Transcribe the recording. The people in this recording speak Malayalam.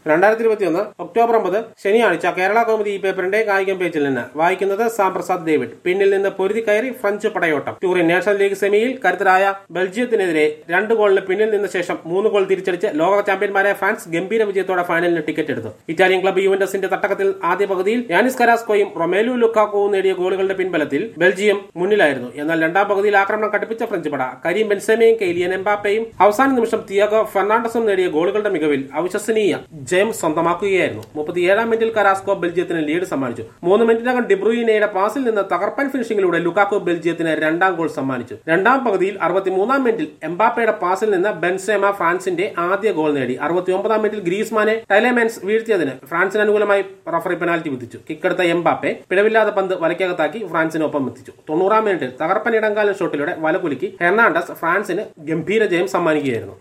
രണ്ടായിരത്തി ഇരുപത്തിയൊന്ന് ഒക്ടോബർ ഒമ്പത് ശനിയാഴ്ച കേരള കൗമുദി ഈ പേപ്പറിന്റെ കായികം പേജിൽ നിന്ന് വായിക്കുന്നത് സാം പ്രസാദ് ഡേവിഡ് പിന്നിൽ നിന്ന് പൊരുതി കയറി ഫ്രഞ്ച് പടയോട്ടം ടൂറിൻ നാഷണൽ ലീഗ് സെമിയിൽ കരുത്തരായ ബെൽജിയത്തിനെതിരെ രണ്ട് ഗോളിന് പിന്നിൽ നിന്ന ശേഷം മൂന്ന് ഗോൾ തിരിച്ചടിച്ച് ലോക ചാമ്പ്യന്മാരായ ഫ്രാൻസ് ഗംഭീര വിജയത്തോടെ ഫൈനലിന് ടിക്കറ്റ് എടുത്തു ഇറ്റാലിയൻ ക്ലബ്ബ് യുവന്റസിന്റെ തട്ടകത്തിൽ ആദ്യ പകുതിയിൽ യാനിസ് കരാസ്കോയും റൊമേലു ലുക്കാക്കോവും നേടിയ ഗോളുകളുടെ പിൻബലത്തിൽ ബെൽജിയം മുന്നിലായിരുന്നു എന്നാൽ രണ്ടാം പകുതിയിൽ ആക്രമണം കടുപ്പിച്ച ഫ്രഞ്ച് പട കരീം ബെൻസെമയും കെയിലിയൻ എംബാപ്പയും അവസാന നിമിഷം തിയാഗോ ഫെർണാണ്ടസും നേടിയ ഗോളുകളുടെ മികവിൽ അവിശ്വസനീയ ജയം സ്വന്തമാക്കുകയായിരുന്നു മുപ്പത്തിയേഴാം മിനിറ്റിൽ കരാസ്കോ ബെൽജിയത്തിന് ലീഡ് സമ്മാനിച്ചു മൂന്ന് മിനിറ്റിനകം ഡിബ്രൂയിനയുടെ പാസിൽ നിന്ന് തകർപ്പൻ ഫിനിഷിംഗിലൂടെ ലുക്കാക്കോ ബെൽജിയത്തിന് രണ്ടാം ഗോൾ സമ്മാനിച്ചു രണ്ടാം പകുതിയിൽ അറുപത്തിമൂന്നാം മിനിറ്റിൽ എംബാപ്പയുടെ പാസിൽ നിന്ന് ബെൻസേമ ഫ്രാൻസിന്റെ ആദ്യ ഗോൾ നേടി അറുപത്തിയൊമ്പതാം മിനിറ്റിൽ ഗ്രീസ്മാനെ ടൈലേമെൻസ് വീഴ്ത്തിയതിന് ഫ്രാൻസിന് അനുകൂലമായി റഫറി പെനാൽറ്റി വിധിച്ചു കിക്കെടുത്ത എംബാപ്പെ പിഴവില്ലാതെ പന്ത് വലയ്ക്കകത്താക്കി ഫ്രാൻസിനൊപ്പം എത്തിച്ചു തൊണ്ണൂറാം മിനിറ്റിൽ തകർപ്പൻ ഇടങ്കാലം ഷോട്ടിലൂടെ വലകുലുക്കി ഹെർണാണ്ടസ് ഫ്രാൻസിന് ഗംഭീര ജയം സമ്മാനിക്കുകയായിരുന്നു